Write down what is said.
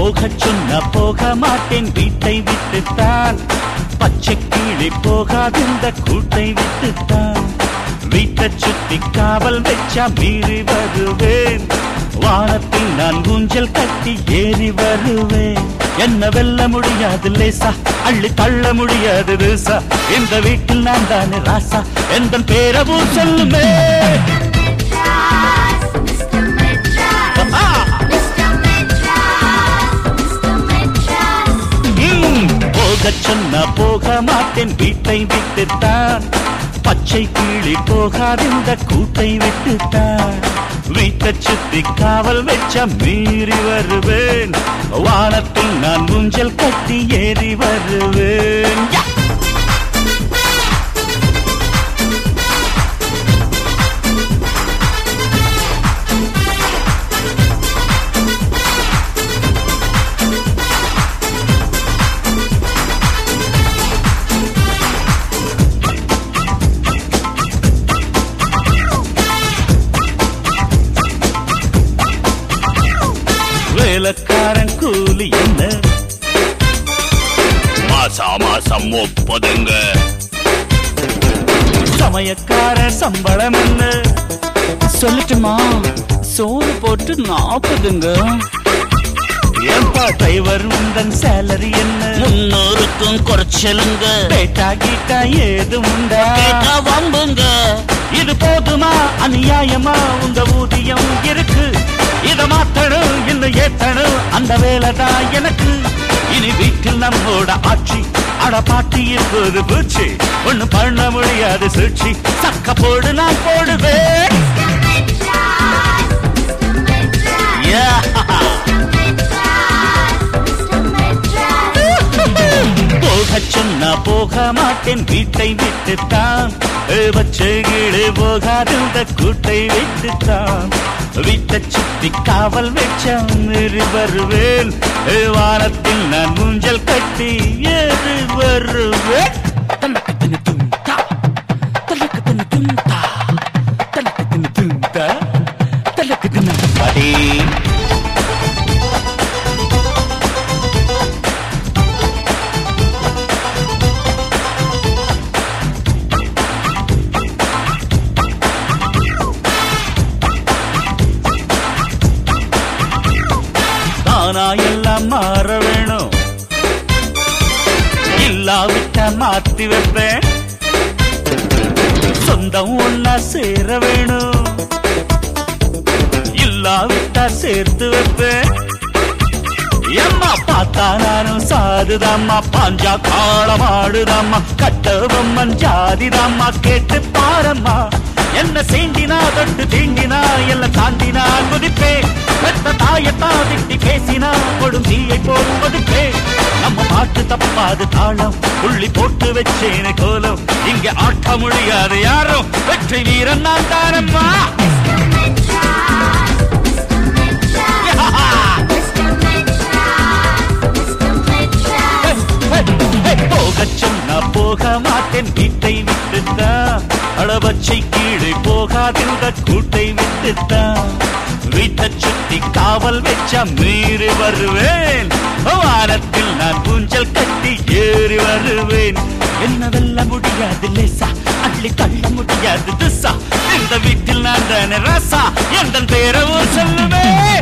போகச் சொன்ன போக மாட்டேன் வீட்டை விட்டுத்தான் பச்சை கிளி போகாதிருந்த கூட்டை விட்டுத்தான் வீட்டை சுத்தி காவல் வச்சா மீறி வருவேன் வானத்தில் நான் ஊஞ்சல் கட்டி ஏறி வருவேன் என்ன வெல்ல முடியாது லேசா அள்ளி தள்ள முடியாது லேசா இந்த வீட்டில் நான் தானே ராசா எந்த பேரவும் சொல்லுமே Mr. Mitras, ஆ! Mr. Mitras, Mr. Mitras. ம், போகச் சொன்ன போக மாட்டேன் வீட்டை விட்டுத்தான் பச்சை கிளி போகாதிருந்த கூட்டை விட்டுத்தான் வீட்டை சுத்தி காவல் வச்ச மீறி வருவேன் வானத்தில் நான் ஊஞ்சல் கட்டி ஏறி வருவேன் யா! வேலைக்காரன் கூலி என்ன மாசா மாசம் முப்பதுங்க சமயக்காரன் சம்பளம் என்ன சொல்லட்டுமா சோறு போட்டு நாற்பதுங்க ஏன்பா டிரைவர் உந்தன் சேலரி என்ன முன்னூறுக்கும் குறைச்சலுங்க பேட்டா கீட்டா ஏதும் உண்டா கேட்டா வம்புங்க இது போதுமா அநியாயமா உங்க ஊதியம் இருக்கு இத மாத்தணும் இன்னும் ஏத்தணும் அந்த வேலை தான் எனக்கு இனி வீட்டில் நம்மோட ஆட்சி அட பாட்டி இப்போது பூச்சி ஒண்ணு பண்ண முடியாது சூழ்ச்சி சக்க போடு நான் போடுவேன் Yeah. போகச் சொன்னா போக மாட்டேன் வீட்டை விட்டுத்தான் வச்ச கீழே போகாது இந்த கூட்டை விட்டுத்தான் வீட்டை சுத்தி காவல் வச்ச மீறி வருவேன் வானத்தில் நான் மூஞ்சல் கட்டி ஏறி வருவேன் தனக்கு தின்னு தும்தா தனக்கு தின்னு தும்தா தனக்கு தின்னு தும்தா தனக்கு தின்னு அடி தானா எல்லாம் மாற வேணும் இல்லாவிட்ட மாத்தி வைப்பேன் சொந்தம் ஒன்னா சேர வேணும் இல்லாவிட்டா சேர்த்து வைப்பேன் எம்மா பார்த்தா நானும் சாதுதாம்மா பாஞ்சா காளமாடுதாம்மா கட்டபொம்மன் ஜாதிதாம்மா கேட்டு பாரம்மா என்ன சீண்டினா தொட்டு தீண்டினா எல்லாம் தாண்டினா குதிப்பே பெத்த தாயத்தா திட்டி பேசினா கொடும் தீயை போல் கொதிப்பே நம்ம பாட்டு தப்பாது தாளம் புள்ளி போட்டு வச்சேனே கோலம் இங்க ஆட்ட முடியாது யாரும் வெற்றி வீரன் நான் தானம்மா போகச் சொன்னா போக மாட்டேன் வீட்டை விட்டுத்தான் அளவச்சை கீழே போகாதிருந்த கூட்டை விட்டுத்தான் வீட்டை சுத்தி காவல் வச்சா மீறி வருவேன் வானத்தில் நான் ஊஞ்சல் கட்டி ஏறி வருவேன் என்ன வெல்ல முடியாது லேசா அள்ளி தள்ள முடியாது திசா இந்த வீட்டில் நான் தானே ரசா எந்த பேரவும் சொல்லுவேன்